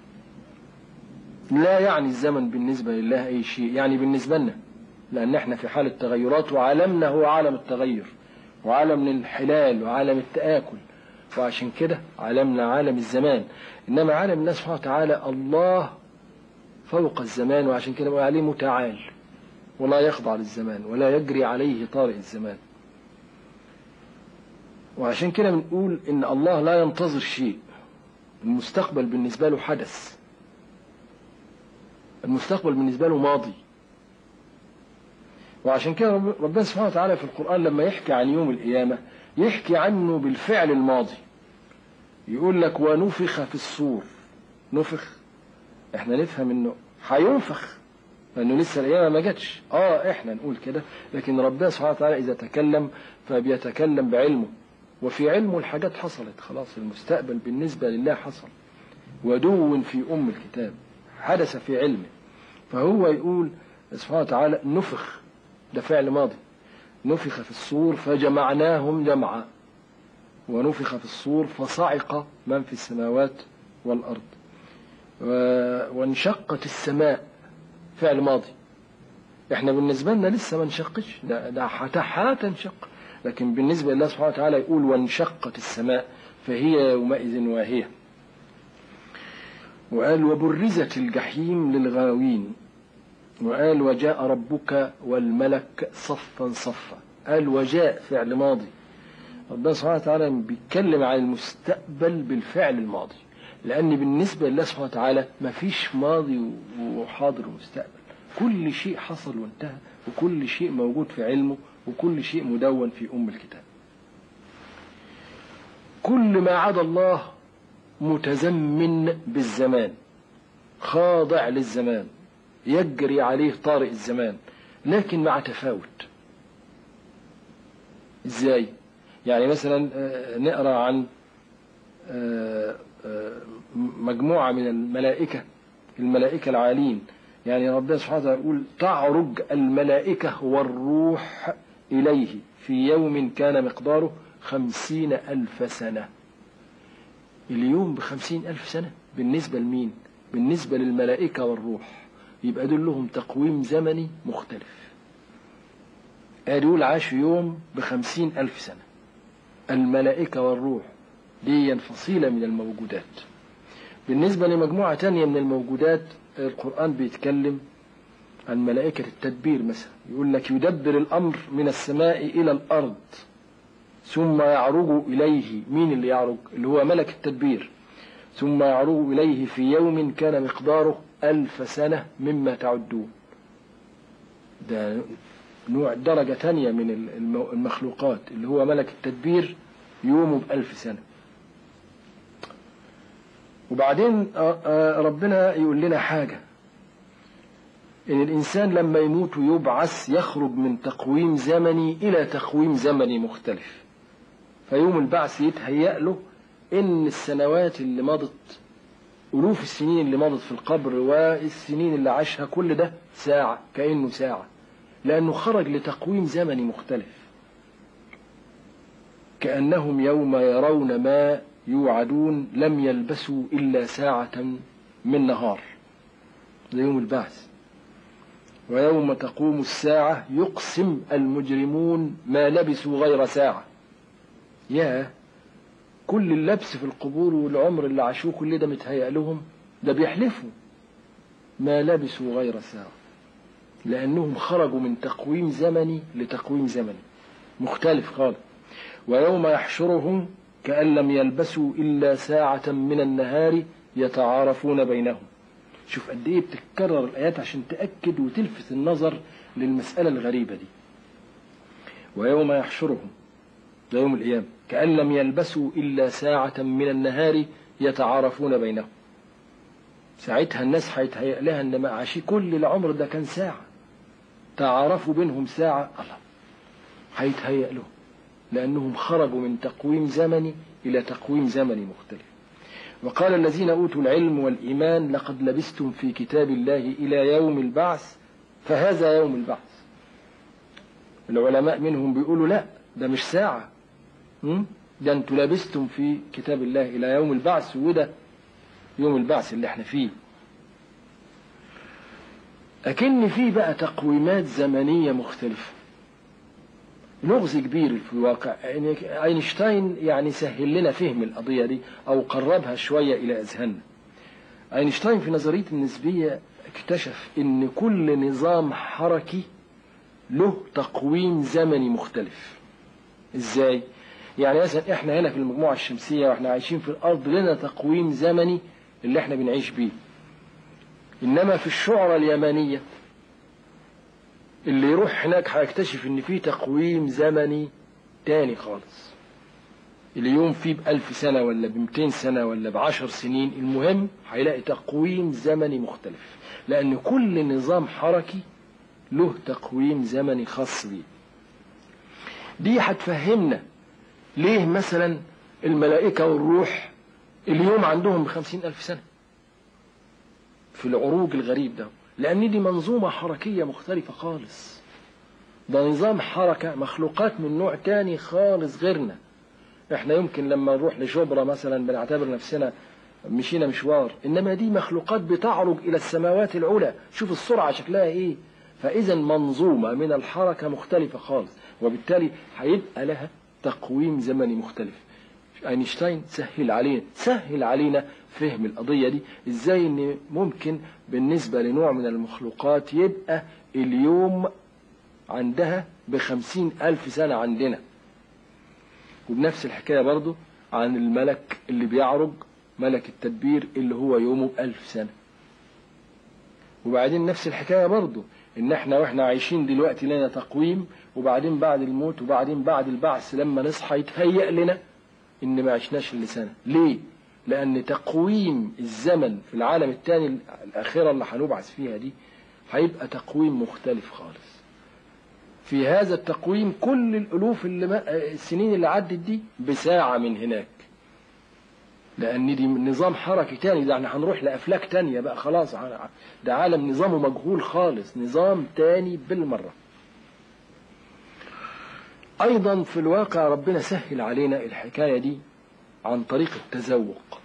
لا يعني الزمن بالنسبة لله أي شيء يعني بالنسبة لنا لأن احنا في حالة تغيرات وعالمنا هو عالم التغير وعالم الانحلال وعالم التآكل وعشان كده عالمنا عالم الزمان إنما عالم الله سبحانه وتعالى الله فوق الزمان وعشان كده بقول عليه متعال ولا يخضع للزمان ولا يجري عليه طارئ الزمان وعشان كده بنقول إن الله لا ينتظر شيء المستقبل بالنسبة له حدث المستقبل بالنسبة له ماضي وعشان كده ربنا سبحانه وتعالى في القرآن لما يحكي عن يوم القيامة يحكي عنه بالفعل الماضي يقول لك ونفخ في الصور نفخ احنا نفهم انه هينفخ لانه لسه القيامة ما جاتش اه احنا نقول كده لكن ربنا سبحانه وتعالى اذا تكلم فبيتكلم بعلمه وفي علمه الحاجات حصلت خلاص المستقبل بالنسبة لله حصل ودون في أم الكتاب حدث في علمه فهو يقول سبحانه وتعالى نفخ ده فعل ماضي نفخ في الصور فجمعناهم جمعا ونفخ في الصور فصعق من في السماوات والأرض وانشقت السماء فعل ماضي احنا بالنسبة لنا لسه ما انشقش ده, ده هتنشق لكن بالنسبة لله سبحانه وتعالى يقول وانشقت السماء فهي يومئذ واهية وقال وبرزت الجحيم للغاوين وقال وجاء ربك والملك صفا صفا قال وجاء فعل ماضي ربنا سبحانه وتعالى بيتكلم عن المستقبل بالفعل الماضي لأن بالنسبة لله سبحانه وتعالى ما فيش ماضي وحاضر ومستقبل كل شيء حصل وانتهى وكل شيء موجود في علمه وكل شيء مدون في أم الكتاب كل ما عدا الله متزمن بالزمان خاضع للزمان يجري عليه طارئ الزمان لكن مع تفاوت ازاي يعني مثلا نقرا عن مجموعة من الملائكة الملائكة العالين يعني ربنا سبحانه وتعالى يقول تعرج الملائكة والروح إليه في يوم كان مقداره خمسين ألف سنة اليوم بخمسين ألف سنة بالنسبة لمين بالنسبة للملائكة والروح يبقى دول لهم تقويم زمني مختلف دول عاشوا يوم بخمسين ألف سنة الملائكة والروح دي فصيلة من الموجودات بالنسبة لمجموعة تانية من الموجودات القرآن بيتكلم عن ملائكة التدبير مثلا يقول لك يدبر الأمر من السماء إلى الأرض ثم يعرج إليه مين اللي يعرج اللي هو ملك التدبير ثم يعرج إليه في يوم كان مقداره ألف سنة مما تعدون ده نوع درجة تانية من المخلوقات اللي هو ملك التدبير يومه بألف سنة وبعدين ربنا يقول لنا حاجة إن الإنسان لما يموت ويبعث يخرج من تقويم زمني إلى تقويم زمني مختلف فيوم البعث يتهيأ له إن السنوات اللي مضت ألوف السنين اللي مضت في القبر والسنين اللي عاشها كل ده ساعة كأنه ساعة لأنه خرج لتقويم زمني مختلف كأنهم يوم يرون ما يوعدون لم يلبسوا إلا ساعة من نهار ده يوم البعث ويوم تقوم الساعة يقسم المجرمون ما لبسوا غير ساعة يا كل اللبس في القبور والعمر اللي عاشوه كل ده متهيأ لهم ده بيحلفوا ما لبسوا غير ساعة لأنهم خرجوا من تقويم زمني لتقويم زمني مختلف خالص ويوم يحشرهم كأن لم يلبسوا إلا ساعة من النهار يتعارفون بينهم شوف قد ايه بتتكرر الايات عشان تاكد وتلفت النظر للمساله الغريبه دي ويوم يحشرهم ده يوم القيامه كان لم يلبسوا الا ساعه من النهار يتعارفون بينهم ساعتها الناس هيتهيأ لها ان ما عاشي كل العمر ده كان ساعه تعارفوا بينهم ساعه الله هيتهيأ لهم لانهم خرجوا من تقويم زمني الى تقويم زمني مختلف وقال الذين أوتوا العلم والإيمان لقد لبستم في كتاب الله إلى يوم البعث فهذا يوم البعث العلماء منهم بيقولوا لا ده مش ساعة ده انتوا لبستم في كتاب الله إلى يوم البعث وده يوم البعث اللي احنا فيه أكن فيه بقى تقويمات زمنية مختلفة لغز كبير في الواقع يعني اينشتاين يعني سهل لنا فهم القضيه دي او قربها شويه الى اذهاننا اينشتاين في نظريه النسبيه اكتشف ان كل نظام حركي له تقويم زمني مختلف ازاي يعني مثلا احنا هنا في المجموعة الشمسية واحنا عايشين في الارض لنا تقويم زمني اللي احنا بنعيش بيه انما في الشعرة اليمانية اللي يروح هناك هيكتشف ان في تقويم زمني تاني خالص اليوم فيه بألف سنة ولا بمتين سنة ولا بعشر سنين المهم هيلاقي تقويم زمني مختلف لأن كل نظام حركي له تقويم زمني خاص بيه دي هتفهمنا ليه مثلا الملائكة والروح اليوم عندهم بخمسين ألف سنة في العروج الغريب ده لأن دي منظومة حركية مختلفة خالص ده نظام حركة مخلوقات من نوع تاني خالص غيرنا احنا يمكن لما نروح لشبرا مثلا بنعتبر نفسنا مشينا مشوار انما دي مخلوقات بتعرج الى السماوات العلى شوف السرعة شكلها ايه فاذا منظومة من الحركة مختلفة خالص وبالتالي هيبقى لها تقويم زمني مختلف اينشتاين سهل علينا سهل علينا فهم القضية دي ازاي ان ممكن بالنسبة لنوع من المخلوقات يبقى اليوم عندها بخمسين ألف سنة عندنا وبنفس الحكاية برضو عن الملك اللي بيعرج ملك التدبير اللي هو يومه بألف سنة وبعدين نفس الحكاية برضو ان احنا واحنا عايشين دلوقتي لنا تقويم وبعدين بعد الموت وبعدين بعد البعث لما نصحى يتهيأ لنا ان ما عشناش الا سنة ليه لان تقويم الزمن في العالم الثاني الاخيرة اللي هنبعث فيها دي هيبقى تقويم مختلف خالص في هذا التقويم كل الالوف اللي ما السنين اللي عدت دي بساعة من هناك لان دي نظام حركي تاني ده احنا هنروح لافلاك تانية بقى خلاص ده عالم نظامه مجهول خالص نظام تاني بالمرة ايضا في الواقع ربنا سهل علينا الحكاية دي عن طريق التذوق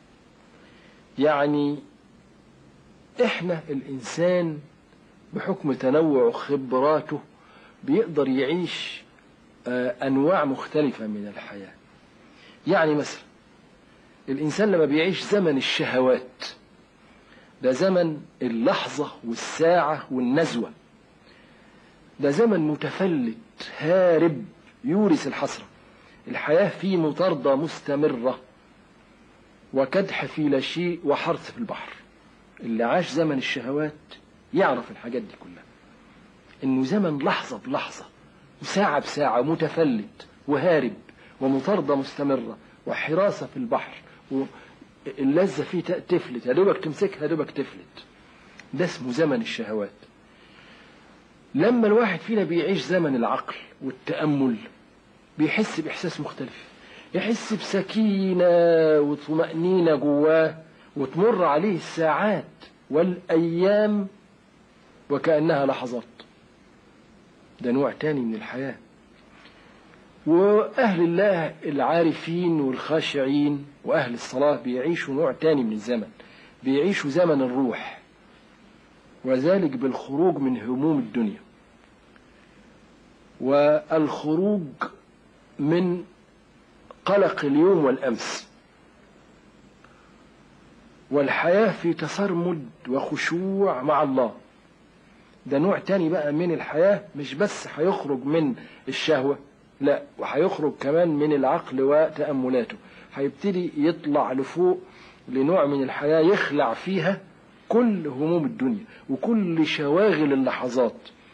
يعني احنا الانسان بحكم تنوع خبراته بيقدر يعيش انواع مختلفة من الحياة يعني مثلا الانسان لما بيعيش زمن الشهوات ده زمن اللحظة والساعة والنزوة ده زمن متفلت هارب يورث الحسرة الحياة فيه مطاردة مستمرة وكدح في لا شيء وحرث في البحر اللي عاش زمن الشهوات يعرف الحاجات دي كلها انه زمن لحظة بلحظة وساعة بساعة متفلت وهارب ومطاردة مستمرة وحراسة في البحر واللذة فيه تفلت يا دوبك تمسكها يا دوبك تفلت ده اسمه زمن الشهوات لما الواحد فينا بيعيش زمن العقل والتأمل بيحس بإحساس مختلف يحس بسكينة وطمأنينة جواه وتمر عليه الساعات والأيام وكأنها لحظات ده نوع تاني من الحياة وأهل الله العارفين والخاشعين وأهل الصلاة بيعيشوا نوع تاني من الزمن بيعيشوا زمن الروح وذلك بالخروج من هموم الدنيا والخروج من قلق اليوم والأمس والحياة في تسرمد وخشوع مع الله ده نوع تاني بقى من الحياة مش بس هيخرج من الشهوة لا وهيخرج كمان من العقل وتأملاته هيبتدي يطلع لفوق لنوع من الحياة يخلع فيها كل هموم الدنيا وكل شواغل اللحظات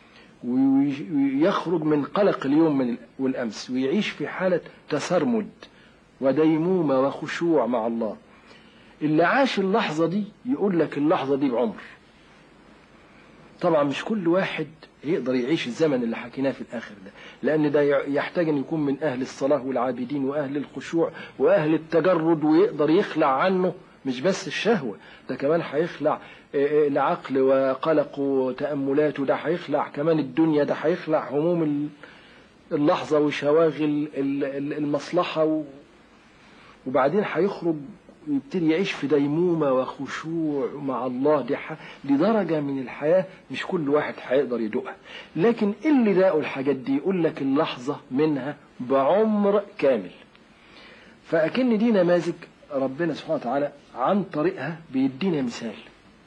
ويخرج من قلق اليوم من والأمس ويعيش في حالة تسرمد وديمومة وخشوع مع الله اللي عاش اللحظة دي يقول لك اللحظة دي بعمر طبعا مش كل واحد يقدر يعيش الزمن اللي حكيناه في الآخر ده لأن ده يحتاج أن يكون من أهل الصلاة والعابدين وأهل الخشوع وأهل التجرد ويقدر يخلع عنه مش بس الشهوة ده كمان هيخلع العقل وقلق وتأملاته ده هيخلع كمان الدنيا ده هيخلع هموم اللحظة وشواغل المصلحة وبعدين هيخرج ويبتدي يعيش في ديمومة وخشوع مع الله دي, ح... دي درجة من الحياة مش كل واحد هيقدر يدوقها لكن اللي داقوا الحاجات دي يقول لك اللحظة منها بعمر كامل فأكن دي نماذج ربنا سبحانه وتعالى عن طريقها بيدينا مثال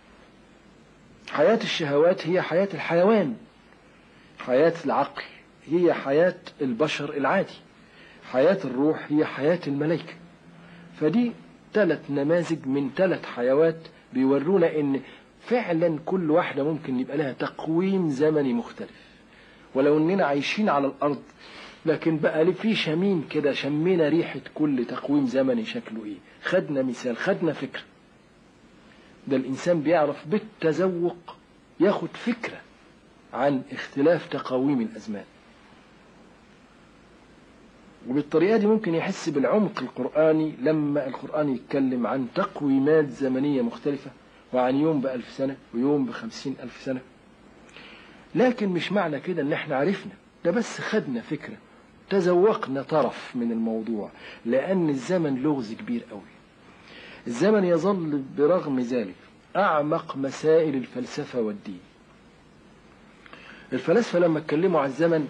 حياة الشهوات هي حياة الحيوان حياة العقل هي حياة البشر العادي حياة الروح هي حياة الملائكة فدي ثلاث نماذج من ثلاث حيوات بيورونا ان فعلا كل واحدة ممكن يبقى لها تقويم زمني مختلف ولو اننا عايشين على الارض لكن بقى لي في شمين كده شمينا ريحة كل تقويم زمني شكله ايه خدنا مثال خدنا فكرة ده الانسان بيعرف بالتذوق ياخد فكرة عن اختلاف تقاويم الازمان وبالطريقة دي ممكن يحس بالعمق القرآني لما القرآن يتكلم عن تقويمات زمنية مختلفة وعن يوم بألف سنة ويوم بخمسين ألف سنة لكن مش معنى كده ان احنا عرفنا ده بس خدنا فكرة تذوقنا طرف من الموضوع لأن الزمن لغز كبير قوي الزمن يظل برغم ذلك أعمق مسائل الفلسفة والدين الفلاسفة لما اتكلموا عن الزمن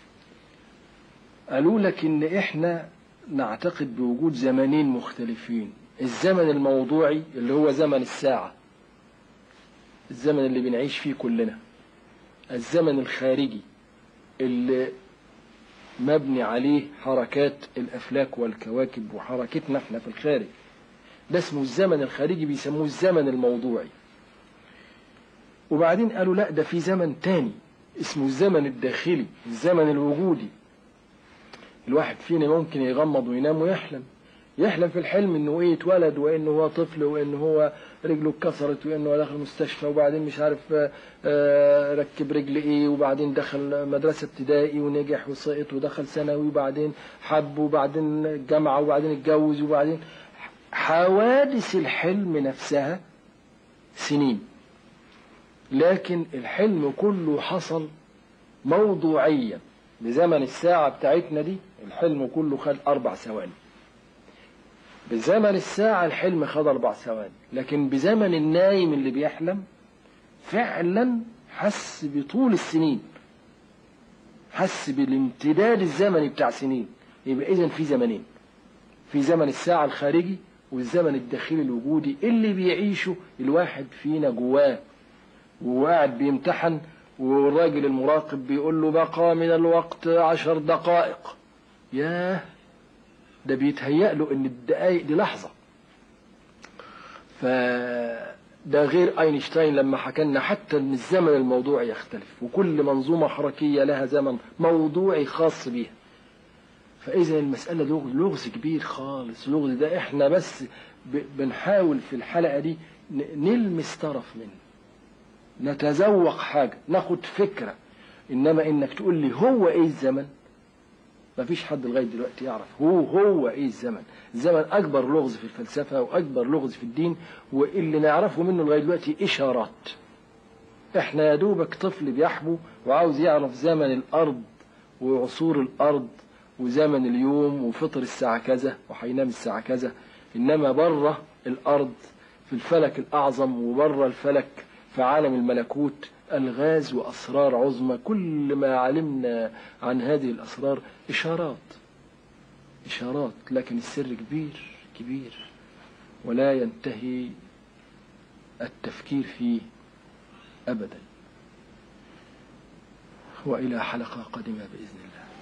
قالوا لك ان احنا نعتقد بوجود زمنين مختلفين الزمن الموضوعي اللي هو زمن الساعة الزمن اللي بنعيش فيه كلنا الزمن الخارجي اللي مبني عليه حركات الأفلاك والكواكب وحركتنا احنا في الخارج ده اسمه الزمن الخارجي بيسموه الزمن الموضوعي وبعدين قالوا لا ده في زمن تاني اسمه الزمن الداخلي الزمن الوجودي الواحد فينا ممكن يغمض وينام ويحلم يحلم في الحلم انه ايه اتولد وانه هو طفل وانه هو رجله اتكسرت وانه هو دخل المستشفى وبعدين مش عارف آه ركب رجل ايه وبعدين دخل مدرسة ابتدائي ونجح وسقط ودخل ثانوي وبعدين حب وبعدين جامعة وبعدين اتجوز وبعدين حوادث الحلم نفسها سنين لكن الحلم كله حصل موضوعيا بزمن الساعة بتاعتنا دي الحلم كله خد أربع ثواني بزمن الساعة الحلم خد أربع ثواني لكن بزمن النايم اللي بيحلم فعلا حس بطول السنين حس بالامتداد الزمني بتاع سنين يبقى إذا في زمنين في زمن الساعة الخارجي والزمن الداخلي الوجودي اللي بيعيشه الواحد فينا جواه وقاعد بيمتحن والراجل المراقب بيقول له بقى من الوقت عشر دقائق ياه ده بيتهيأ له ان الدقايق دي لحظة فده غير اينشتاين لما حكى لنا حتى ان الزمن الموضوعي يختلف وكل منظومة حركية لها زمن موضوعي خاص بيها فاذا المسألة لغز كبير خالص لغز ده احنا بس بنحاول في الحلقة دي نلمس طرف منه نتذوق حاجة ناخد فكرة إنما إنك تقول لي هو إيه الزمن مفيش حد لغاية دلوقتي يعرف هو هو إيه الزمن الزمن أكبر لغز في الفلسفة وأكبر لغز في الدين واللي نعرفه منه لغاية دلوقتي إشارات إحنا يا دوبك طفل بيحبو وعاوز يعرف زمن الأرض وعصور الأرض وزمن اليوم وفطر الساعة كذا وهينام الساعة كذا إنما بره الأرض في الفلك الأعظم وبره الفلك في عالم الملكوت ألغاز وأسرار عظمى كل ما علمنا عن هذه الأسرار إشارات إشارات لكن السر كبير كبير ولا ينتهي التفكير فيه أبدا وإلى حلقة قادمة بإذن الله